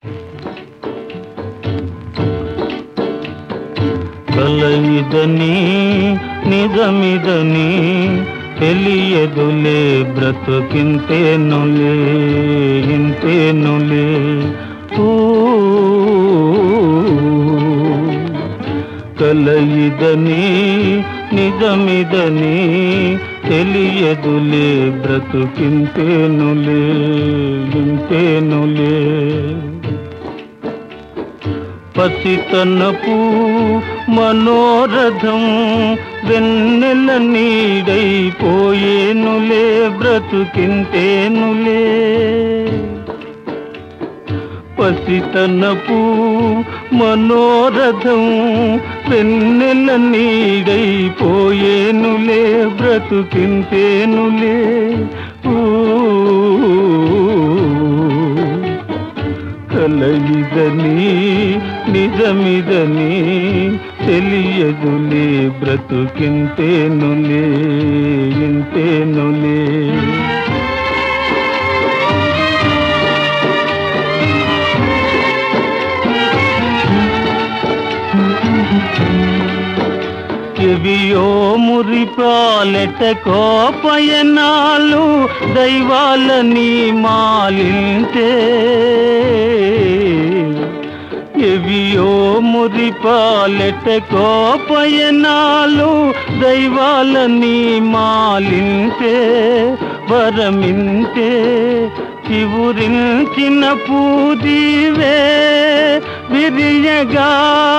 కలయిదని నిజమిదని తెలియదులే బ్రతుకింతేనులే ఇంతేనులే ఊ కలయిదని నిజమిదని తెలియదులే బ్రతుకింతేనులే ఇంతేనులే పసితనపు మనోరథం వెన్నెల నీడైపోయేనులే బ్రతుకింతేనులే పసితనపు మనోరథం వెన్నెల నీడైపోయేనులే బ్రతుకింతేనులే ఊ కలయిదని నిజమిదని తెలియదులే బ్రతుకింతేనులే ఇంతేనులే ఎవియో మురిపాలెట కోపయనాలు దైవాలని మాలింటే ఎవియో మురిపాలెట కోపయనాలు దైవాలని మాలింటే వరమింటే చివురించిన పూదీవే విరియగా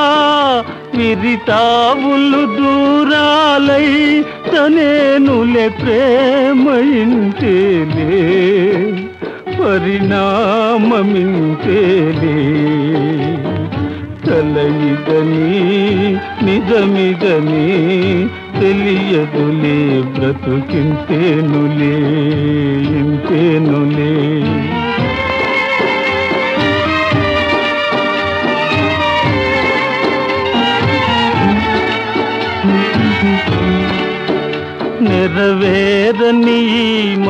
విరితావులు దూరాలై తనేనులే ప్రేమయించేలే పరిణామమించేలే కలయిదని నిజమిదని తెలియదులే బ్రతుకింతేనులే ఇంతేనులే నెరవేరని ఈ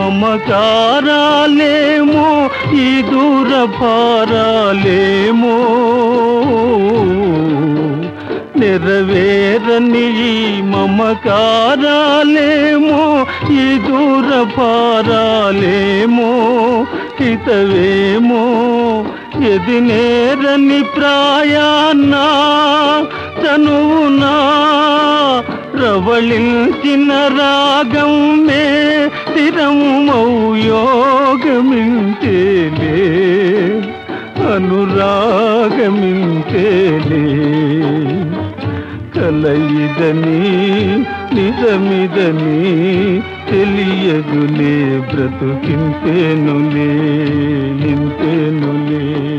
మమకారాలేమో ఈ దూర భారాలేమో నెరవేరని ఈ మమకారాలేమో ఈ దూర భారాలేమో హితవేమో ఎది నేరని ప్రాయాన్నా తనువునా ప్రవళించిన రాగం మే స్థిరమౌ యోగమించేలే అనురాగమించేలే కలయిదని నిజమిదని తెలియదులే బ్రతుకింతేనులే ఇంతేనులే